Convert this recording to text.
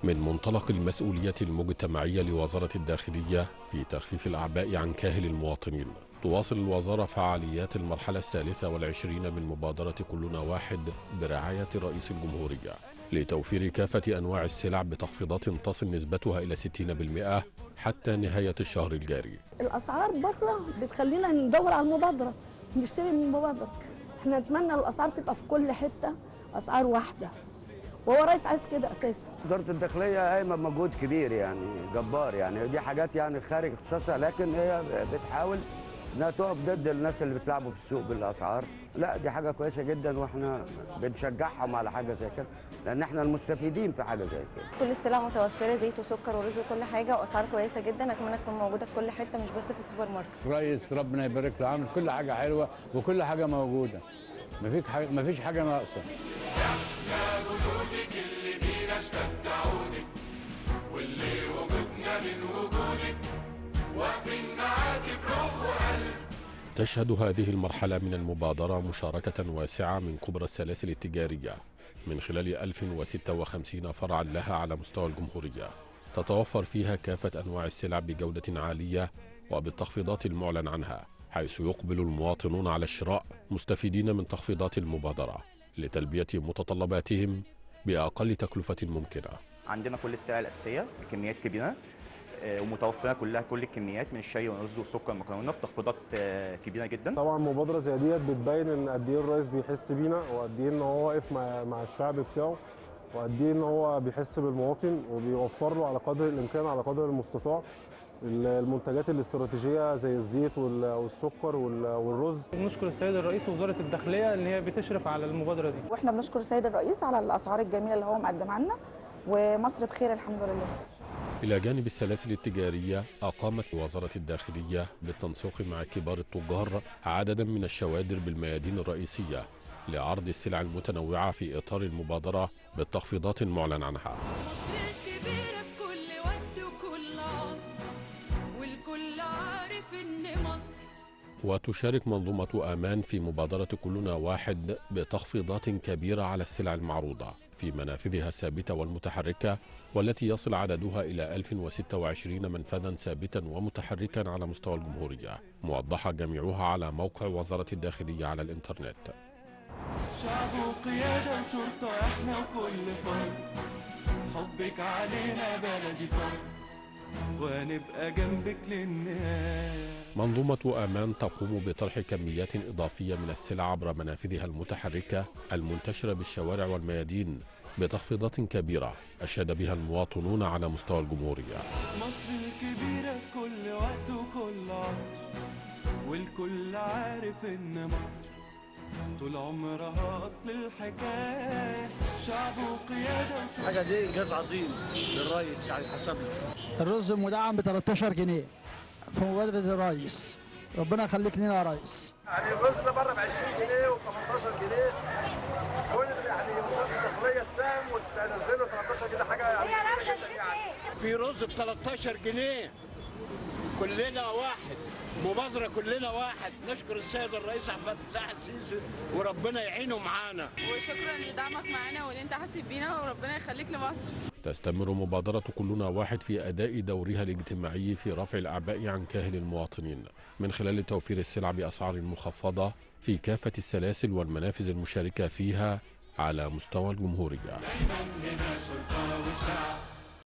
من منطلق المسؤولية المجتمعية لوزارة الداخلية في تخفيف الأعباء عن كاهل المواطنين تواصل الوزارة فعاليات المرحلة الثالثة والعشرين من مبادرة كلنا واحد برعاية رئيس الجمهورية لتوفير كافة أنواع السلع بتخفيضات تصل نسبتها إلى 60% حتى نهاية الشهر الجاري الاسعار بره بتخلينا ندور على المبادره نشتري من المبادره احنا نتمنى الاسعار تبقى في كل حته اسعار واحده وهو رئيس عايز كده اساسا وزاره الداخليه قايمه بمجهود كبير يعني جبار يعني دي حاجات يعني خارج اختصاصها لكن هي بتحاول انها تقف ضد الناس اللي بتلعبوا في السوق بالاسعار لا دي حاجه كويسه جدا واحنا بنشجعهم على حاجه زي كده لان احنا المستفيدين في حاجه زي كده كل السلع متوفره زيت وسكر ورز وكل حاجه واسعار كويسه جدا اتمنى تكون موجوده في كل حته مش بس في السوبر ماركت رئيس ربنا يبارك له عامل كل حاجه حلوه وكل حاجه موجوده مفيش حاجه مفيش حاجه ناقصه يا جنودك اللي بينا اشتد عودك واللي وجودنا من وجودك واقفين معاكي بروح وقلب تشهد هذه المرحلة من المبادرة مشاركة واسعة من كبرى السلاسل التجارية من خلال 1056 فرعا لها على مستوى الجمهورية تتوفر فيها كافة أنواع السلع بجودة عالية وبالتخفيضات المعلن عنها حيث يقبل المواطنون على الشراء مستفيدين من تخفيضات المبادرة لتلبية متطلباتهم بأقل تكلفة ممكنة عندنا كل السلع الاساسيه بكميات كبيره آه، ومتوفره كلها كل الكميات من الشاي والرز والسكر والمكرونه بتخفيضات آه، كبيره جدا طبعا مبادره زي ديت بتبين ان قد ايه الرئيس بيحس بينا وقد ايه ان هو واقف مع مع الشعب بتاعه وقد ايه ان هو بيحس بالمواطن وبيوفر له على قدر الامكان على قدر المستطاع المنتجات الاستراتيجيه زي الزيت وال- والسكر وال- والرز بنشكر السيد الرئيس ووزاره الداخليه ان هي بتشرف على المبادره دي واحنا بنشكر السيد الرئيس على الاسعار الجميله اللي هو مقدمها لنا ومصر بخير الحمد لله إلى جانب السلاسل التجارية أقامت وزارة الداخلية بالتنسيق مع كبار التجار عددا من الشوادر بالميادين الرئيسية لعرض السلع المتنوعة في إطار المبادرة بالتخفيضات المعلن عنها مصر الكبيرة في كل وقت وكل عصر والكل عارف إن مصر وتشارك منظومة آمان في مبادرة كلنا واحد بتخفيضات كبيرة على السلع المعروضة في منافذها الثابتة والمتحركة والتي يصل عددها إلى 1026 منفذا ثابتا ومتحركا على مستوى الجمهورية موضحة جميعها على موقع وزارة الداخلية على الإنترنت شعب وقيادة وشرطة احنا وكل فرد حبك علينا بلدي فرد وهنبقى جنبك للنهاية منظومة آمان تقوم بطرح كميات إضافية من السلع عبر منافذها المتحركة المنتشرة بالشوارع والميادين بتخفيضات كبيرة أشاد بها المواطنون على مستوى الجمهورية مصر الكبيرة في كل وقت وكل عصر والكل عارف ان مصر طول عمرها اصل الحكاية شعب وقيادة وشرطة حاجه دي انجاز عظيم للرئيس يعني حسب الرز مدعم ب 13 جنيه في مبادرة الرئيس ربنا يخليك لنا يا ريس يعني الرز ده بره ب 20 جنيه و18 جنيه كل يعني وزاره الداخليه تساهم وتنزله 13 جنيه حاجه يعني كبيرة جدا يعني في رز ب 13 جنيه كلنا واحد مبادرة كلنا واحد نشكر السيد الرئيس عبد الفتاح السيسي وربنا يعينه معانا وشكرا لدعمك معانا وإن أنت حاسس بينا وربنا يخليك لمصر تستمر مبادرة كلنا واحد في أداء دورها الاجتماعي في رفع الأعباء عن كاهل المواطنين من خلال توفير السلع بأسعار مخفضة في كافة السلاسل والمنافذ المشاركة فيها على مستوى الجمهورية دايما هنا شرطة وشعب